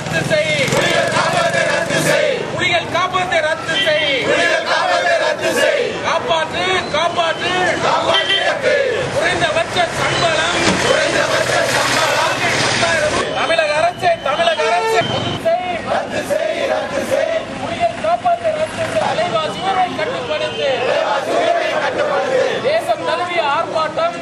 ரத்து செய் புலிகள் காப்பகத்தை ரத்து செய் காப்பாற்று காப்பாற்று குறைந்தபட்ச சம்பளம் தமிழக அரசே தமிழக அரசே ரத்து செய். புலிகள் காப்பகத்தை ரத்து செய். விலைவாசி உயர்வை கட்டுப்படுத்து தேசம் தழுவிய ஆர்ப்பாட்டம்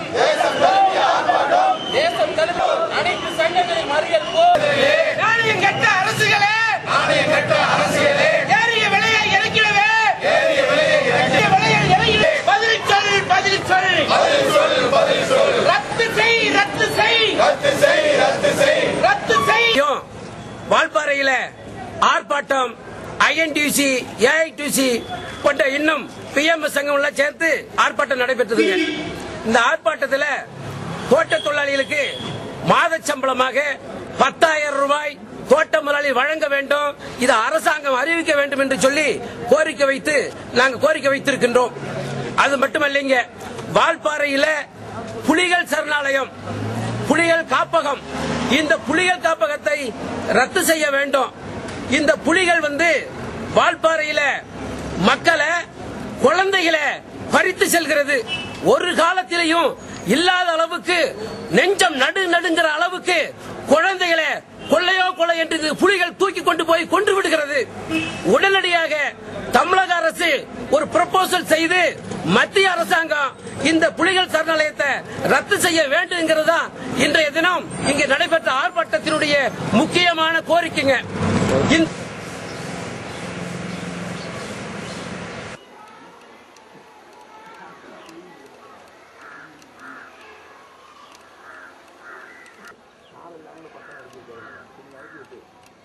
தேசம் தழுவிய அனைத்து சங்கங்களின் மறியல் போர் நாணயம் கட்ட அரசுகளே நாணயம் கட்ட அரசுகளே ஏறிய விலையை இறக்கிடவே ஏறிய விலையை இறக்கிடவே பதில் சொல் பதில் சொல் பதில் சொல் பதில் சொல் ரத்து செய் ரத்து செய் ரத்து செய் ரத்து செய் ரத்து செய் வால்பாறையில ஆர்ப்பாட்டம் ஐஎன்டிசி ஏஐடிசி போன்ற இன்னும் பிஎம்எஸ் சங்கம் சேர்த்து ஆர்ப்பாட்டம் நடைபெற்றது இந்த ஆர்ப்பாட்டத்தில் தோட்ட தொழிலாளிகளுக்கு மாத சம்பளமாக பத்தாயிரம் ரூபாய் தோட்ட முதலாளி வழங்க வேண்டும் இது அரசாங்கம் அறிவிக்க வேண்டும் என்று சொல்லி கோரிக்கை வைத்து நாங்கள் கோரிக்கை வைத்திருக்கின்றோம் அது மட்டுமல்லைங்க வால்பாறையில புலிகள் சரணாலயம் புலிகள் காப்பகம் இந்த புலிகள் காப்பகத்தை ரத்து செய்ய வேண்டும் இந்த புலிகள் வந்து வால்பாறையில மக்களை குழந்தைகளை பறித்து செல்கிறது ஒரு காலத்திலையும் இல்லாத அளவுக்கு நெஞ்சம் நடு நடுங்கிற அளவுக்கு குழந்தைகளை கொள்ளையோ கொலை என்று இந்த புலிகள் தூக்கி கொண்டு போய் கொன்று விடுகிறது உடனடியாக தமிழக அரசு ஒரு ப்ரொபோசல் செய்து மத்திய அரசாங்கம் இந்த புலிகள் சரணாலயத்தை ரத்து செய்ய வேண்டும் தான் இன்றைய தினம் இங்கு நடைபெற்ற ஆர்ப்பாட்டத்தினுடைய முக்கியமான கோரிக்கைங்க இந்த-